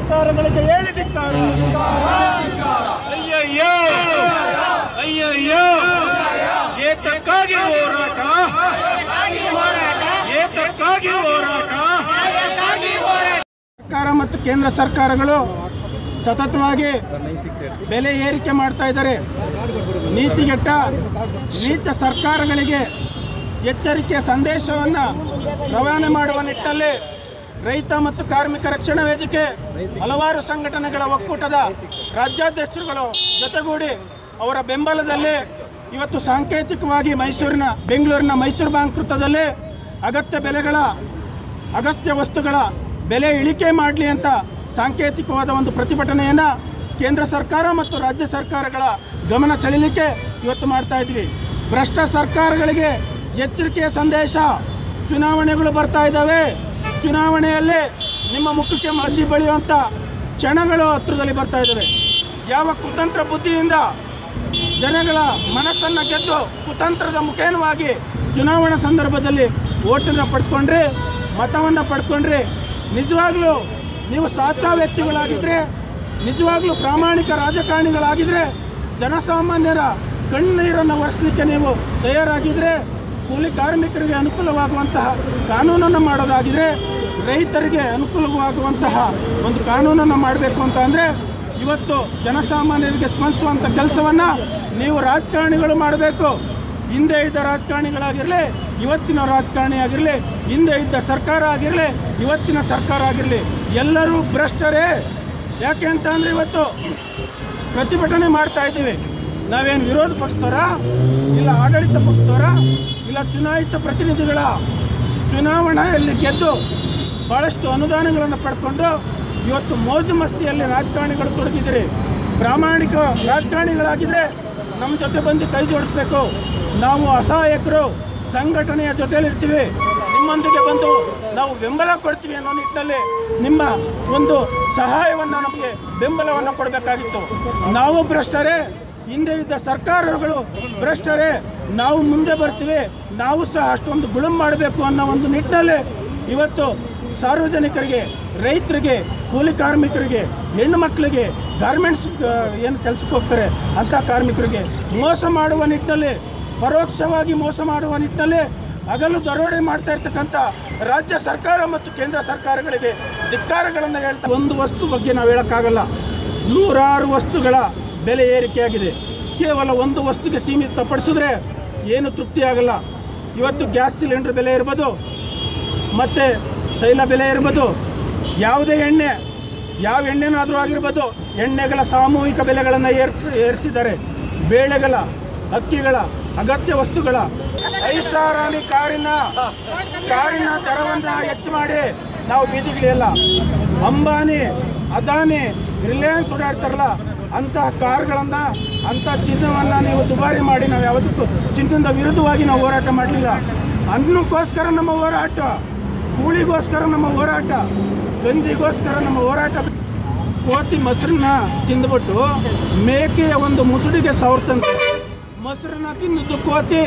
ಸರ್ಕಾರಗಳಿಗೆ ಹೇಳಿ ಧಿಕ್ಕಾರ ಅಯ್ಯಯ್ಯೋ ಅಯ್ಯಯ್ಯೋ ಏತಕ್ಕಾಗಿ ಹೋರಾಟ ಏತಕ್ಕಾಗಿ ಹೋರಾಟ ಸರ್ಕಾರ ಮತ್ತು ಕೇಂದ್ರ ಸರ್ಕಾರಗಳು ಸತತವಾಗಿ ಬೆಲೆ ಏರಿಕೆ ಮಾಡ್ತಾ ಇದ್ದಾರೆ ನೀತಿಗೆಟ್ಟ ನೀಚ ಸರ್ಕಾರಗಳಿಗೆ ಎಚ್ಚರಿಕೆಯ ಸಂದೇಶವನ್ನು ರವಾನೆ ಮಾಡುವ ನಿಟ್ಟಲ್ಲಿ ರೈತ ಮತ್ತು ಕಾರ್ಮಿಕ ರಕ್ಷಣಾ ವೇದಿಕೆ ಹಲವಾರು ಸಂಘಟನೆಗಳ ಒಕ್ಕೂಟದ ರಾಜ್ಯಾಧ್ಯಕ್ಷರುಗಳು ಜೊತೆಗೂಡಿ ಅವರ ಬೆಂಬಲದಲ್ಲಿ ಇವತ್ತು ಸಾಂಕೇತಿಕವಾಗಿ ಮೈಸೂರಿನ ಬೆಂಗಳೂರಿನ ಮೈಸೂರು ಬ್ಯಾಂಕ್ ವೃತ್ತದಲ್ಲಿ ಅಗತ್ಯ ಬೆಲೆಗಳ ಅಗತ್ಯ ವಸ್ತುಗಳ ಬೆಲೆ ಇಳಿಕೆ ಮಾಡಲಿ ಅಂತ ಸಾಂಕೇತಿಕವಾದ ಒಂದು ಪ್ರತಿಭಟನೆಯನ್ನು ಕೇಂದ್ರ ಸರ್ಕಾರ ಮತ್ತು ರಾಜ್ಯ ಸರ್ಕಾರಗಳ ಗಮನ ಸೆಳೆಯಲಿಕ್ಕೆ ಇವತ್ತು ಮಾಡ್ತಾ ಇದ್ವಿ ಭ್ರಷ್ಟ ಸರ್ಕಾರಗಳಿಗೆ ಎಚ್ಚರಿಕೆಯ ಸಂದೇಶ ಚುನಾವಣೆಗಳು ಬರ್ತಾ ಇದ್ದಾವೆ ಚುನಾವಣೆಯಲ್ಲಿ ನಿಮ್ಮ ಮುಖಕ್ಕೆ ಮಸಿ ಬಳಿಯುವಂಥ ಕ್ಷಣಗಳು ಹತ್ರದಲ್ಲಿ ಬರ್ತಾ ಇದ್ದಾವೆ ಯಾವ ಕುತಂತ್ರ ಬುದ್ಧಿಯಿಂದ ಜನಗಳ ಮನಸ್ಸನ್ನು ಗೆದ್ದು ಕುತಂತ್ರದ ಮುಖೇನವಾಗಿ ಚುನಾವಣಾ ಸಂದರ್ಭದಲ್ಲಿ ಓಟನ್ನು ಪಡ್ಕೊಂಡ್ರೆ ಮತವನ್ನು ಪಡ್ಕೊಂಡ್ರೆ ನಿಜವಾಗ್ಲೂ ನೀವು ಸಾಚಾ ವ್ಯಕ್ತಿಗಳಾಗಿದ್ದರೆ ನಿಜವಾಗ್ಲೂ ಪ್ರಾಮಾಣಿಕ ರಾಜಕಾರಣಿಗಳಾಗಿದ್ದರೆ ಜನಸಾಮಾನ್ಯರ ಕಣ್ಣೀರನ್ನು ಒರೆಸಲಿಕ್ಕೆ ನೀವು ತಯಾರಾಗಿದ್ದರೆ ಕೂಲಿ ಕಾರ್ಮಿಕರಿಗೆ ಅನುಕೂಲವಾಗುವಂತಹ ಕಾನೂನನ್ನು ಮಾಡೋದಾಗಿದ್ರೆ ರೈತರಿಗೆ ಅನುಕೂಲವಾಗುವಂತಹ ಒಂದು ಕಾನೂನನ್ನು ಮಾಡಬೇಕು ಅಂತ ಅಂದರೆ ಇವತ್ತು ಜನಸಾಮಾನ್ಯರಿಗೆ ಸ್ಪಂದಿಸುವಂಥ ಕೆಲಸವನ್ನು ನೀವು ರಾಜಕಾರಣಿಗಳು ಮಾಡಬೇಕು ಹಿಂದೆ ಇದ್ದ ರಾಜಕಾರಣಿಗಳಾಗಿರಲಿ ಇವತ್ತಿನ ರಾಜಕಾರಣಿ ಆಗಿರಲಿ ಹಿಂದೆ ಇದ್ದ ಸರ್ಕಾರ ಆಗಿರಲಿ ಇವತ್ತಿನ ಸರ್ಕಾರ ಆಗಿರಲಿ ಎಲ್ಲರೂ ಭ್ರಷ್ಟರೇ ಯಾಕೆ ಅಂತ ಅಂದರೆ ಇವತ್ತು ಪ್ರತಿಭಟನೆ ಮಾಡ್ತಾ ಇದ್ದೀವಿ ನಾವೇನು ವಿರೋಧ ಪಕ್ಷದವರ ಇಲ್ಲ ಆಡಳಿತ ಪಕ್ಷದವರ ಇಲ್ಲ ಚುನಾಯಿತ ಪ್ರತಿನಿಧಿಗಳ ಚುನಾವಣೆಯಲ್ಲಿ ಗೆದ್ದು ಭಾಳಷ್ಟು ಅನುದಾನಗಳನ್ನು ಪಡ್ಕೊಂಡು ಇವತ್ತು ಮೋಜು ಮಸ್ತಿಯಲ್ಲಿ ರಾಜಕಾರಣಿಗಳು ತೊಡಗಿದ್ದೀರಿ ಪ್ರಾಮಾಣಿಕ ರಾಜಕಾರಣಿಗಳಾಗಿದ್ದರೆ ನಮ್ಮ ಜೊತೆ ಬಂದು ಕೈ ಜೋಡಿಸ್ಬೇಕು ನಾವು ಅಸಹಾಯಕರು ಸಂಘಟನೆಯ ಜೊತೆಯಲ್ಲಿರ್ತೀವಿ ನಿಮ್ಮೊಂದಿಗೆ ಬಂದು ನಾವು ಬೆಂಬಲ ಕೊಡ್ತೀವಿ ಅನ್ನೋ ನಿಟ್ಟಿನಲ್ಲಿ ನಿಮ್ಮ ಒಂದು ಸಹಾಯವನ್ನು ನಮಗೆ ಬೆಂಬಲವನ್ನು ಕೊಡಬೇಕಾಗಿತ್ತು ನಾವು ಭ್ರಷ್ಟರೇ ಹಿಂದೆ ಇದ್ದ ಸರ್ಕಾರಗಳು ಭ್ರಷ್ಟರೇ ನಾವು ಮುಂದೆ ಬರ್ತೀವಿ ನಾವು ಸಹ ಅಷ್ಟೊಂದು ಗುಳುಂ ಮಾಡಬೇಕು ಅನ್ನೋ ಒಂದು ನಿಟ್ಟಿನಲ್ಲಿ ಇವತ್ತು ಸಾರ್ವಜನಿಕರಿಗೆ ರೈತರಿಗೆ ಕೂಲಿ ಕಾರ್ಮಿಕರಿಗೆ ಹೆಣ್ಣು ಮಕ್ಕಳಿಗೆ ಗಾರ್ಮೆಂಟ್ಸ್ ಏನು ಕೆಲಸಕ್ಕೆ ಹೋಗ್ತಾರೆ ಅಂಥ ಕಾರ್ಮಿಕರಿಗೆ ಮೋಸ ಮಾಡುವ ನಿಟ್ಟಿನಲ್ಲಿ ಪರೋಕ್ಷವಾಗಿ ಮೋಸ ಮಾಡುವ ನಿಟ್ಟಿನಲ್ಲಿ ಹಗಲು ದರೋಡೆ ಮಾಡ್ತಾ ಇರ್ತಕ್ಕಂಥ ರಾಜ್ಯ ಸರ್ಕಾರ ಮತ್ತು ಕೇಂದ್ರ ಸರ್ಕಾರಗಳಿಗೆ ಧಿಕ್ಕಾರಗಳನ್ನು ಹೇಳ್ತಾ ಒಂದು ವಸ್ತು ಬಗ್ಗೆ ನಾವು ಹೇಳೋಕ್ಕಾಗಲ್ಲ ನೂರಾರು ವಸ್ತುಗಳ ಬೆಲೆ ಏರಿಕೆಯಾಗಿದೆ ಕೇವಲ ಒಂದು ವಸ್ತುಗೆ ಸೀಮಿತಪಡಿಸಿದ್ರೆ ಏನು ತೃಪ್ತಿಯಾಗಲ್ಲ ಇವತ್ತು ಗ್ಯಾಸ್ ಸಿಲಿಂಡರ್ ಬೆಲೆ ಇರ್ಬೋದು ಮತ್ತು ತೈಲ ಬೆಲೆ ಇರ್ಬೋದು ಯಾವುದೇ ಎಣ್ಣೆ ಯಾವ ಎಣ್ಣೆನಾದರೂ ಆಗಿರ್ಬೋದು ಎಣ್ಣೆಗಳ ಸಾಮೂಹಿಕ ಬೆಲೆಗಳನ್ನು ಏರ್ ಏರಿಸಿದ್ದಾರೆ ಬೇಳೆಗಳ ಅಕ್ಕಿಗಳ ಅಗತ್ಯ ವಸ್ತುಗಳ ಐಷಾರಾಮಿ ಕಾರಿನ ಕಾರಿನ ದರವನ್ನು ಹೆಚ್ಚು ಮಾಡಿ ನಾವು ಬೀದಿಗಿಳಿಯಲ್ಲ ಅಂಬಾನಿ ಅದಾನಿ ರಿಲಯನ್ಸ್ ಓಡಾಡ್ತಾರಲ್ಲ ಅಂತಹ ಕಾರ್ಗಳನ್ನು ಅಂಥ ಚಿನ್ನವನ್ನು ನೀವು ದುಬಾರಿ ಮಾಡಿ ನಾವು ಯಾವುದಕ್ಕೂ ಚಿನ್ನದ ವಿರುದ್ಧವಾಗಿ ನಾವು ಹೋರಾಟ ಮಾಡಲಿಲ್ಲ ಅನ್ನಕ್ಕೋಸ್ಕರ ನಮ್ಮ ಹೋರಾಟ ಕೂಳಿಗೋಸ್ಕರ ನಮ್ಮ ಹೋರಾಟ ಗಂಜಿಗೋಸ್ಕರ ನಮ್ಮ ಹೋರಾಟ ಕೋತಿ ಮೊಸರನ್ನ ತಿಂದ್ಬಿಟ್ಟು ಮೇಕೆಯ ಒಂದು ಮುಸುಡಿಗೆ ಸವರ್ತಂತೆ ಮೊಸರನ್ನ ತಿಂದದ್ದು ಕೋತಿ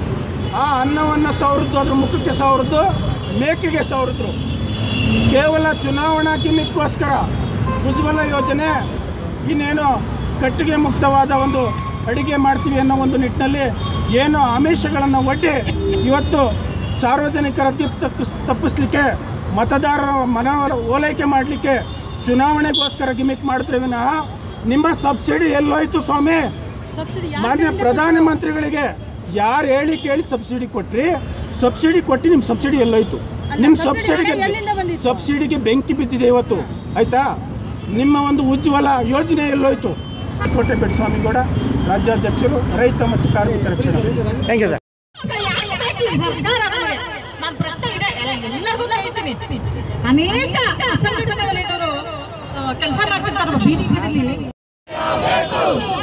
ಆ ಅನ್ನವನ್ನು ಸವರದ್ದು ಅದ್ರ ಮುಖಕ್ಕೆ ಸವರದ್ದು ಮೇಕೆಗೆ ಸವರಿದ್ರು ಕೇವಲ ಚುನಾವಣಾ ಗಿಮಿಕ್ಕೋಸ್ಕರ ಉಜ್ವಲ ಯೋಜನೆ ಇನ್ನೇನೋ ಕಟ್ಟಿಗೆ ಮುಕ್ತವಾದ ಒಂದು ಅಡಿಗೆ ಮಾಡ್ತೀವಿ ಅನ್ನೋ ಒಂದು ನಿಟ್ಟಿನಲ್ಲಿ ಏನೋ ಆಮಿಷಗಳನ್ನು ಒಡ್ಡಿ ಇವತ್ತು ಸಾರ್ವಜನಿಕರ ದಿಪ್ ತಪ್ಪಿಸ್ ತಪ್ಪಿಸ್ಲಿಕ್ಕೆ ಮತದಾರರ ಮನ ಓಲೈಕೆ ಮಾಡಲಿಕ್ಕೆ ಚುನಾವಣೆಗೋಸ್ಕರ ಗಿಮಿಕ್ ಮಾಡ್ತೀವಿ ವಿನಃ ನಿಮ್ಮ ಸಬ್ಸಿಡಿ ಎಲ್ಲೋಯ್ತು ಸ್ವಾಮಿ ಮಾನ್ಯ ಪ್ರಧಾನಮಂತ್ರಿಗಳಿಗೆ ಯಾರು ಹೇಳಿ ಕೇಳಿ ಸಬ್ಸಿಡಿ ಕೊಟ್ರಿ ಸಬ್ಸಿಡಿ ಕೊಟ್ಟು ನಿಮ್ಮ ಸಬ್ಸಿಡಿ ಎಲ್ಲೋಯ್ತು ನಿಮ್ಮ ಸಬ್ಸಿಡಿಗೆ ಸಬ್ಸಿಡಿಗೆ ಬೆಂಕಿ ಬಿದ್ದಿದೆ ಇವತ್ತು ಆಯ್ತಾ ನಿಮ್ಮ ಒಂದು ಉಜ್ವಲ ಯೋಜನೆ ಎಲ್ಲೋಯ್ತು ಕೋಟೆಪೇಟೆ ಸ್ವಾಮಿಗೌಡ ರಾಜ್ಯಾಧ್ಯಕ್ಷರು ರೈತ ಮತ್ತು ಕಾರ್ಮಿಕ ರಕ್ಷಣೆ ಥ್ಯಾಂಕ್ ಯು ಸರ್ ಯಾಕೆ ಬೇಕು ಈ ಸರ್ಕಾರ ನಮಗೆ? ನಾನ್ ಪ್ರಶ್ನೆ ಇದೆ ಎಲ್ಲರಿಗೂ ಹೇಳ್ತೀನಿ ಅನೇಕ ಸಂಘಟನೆಗಳಿರೋರು ಕೆಲಸ ಮಾಡ್ತಿರ್ತಾರೆ ಬೀದಿ ಬೀದಿಲಿ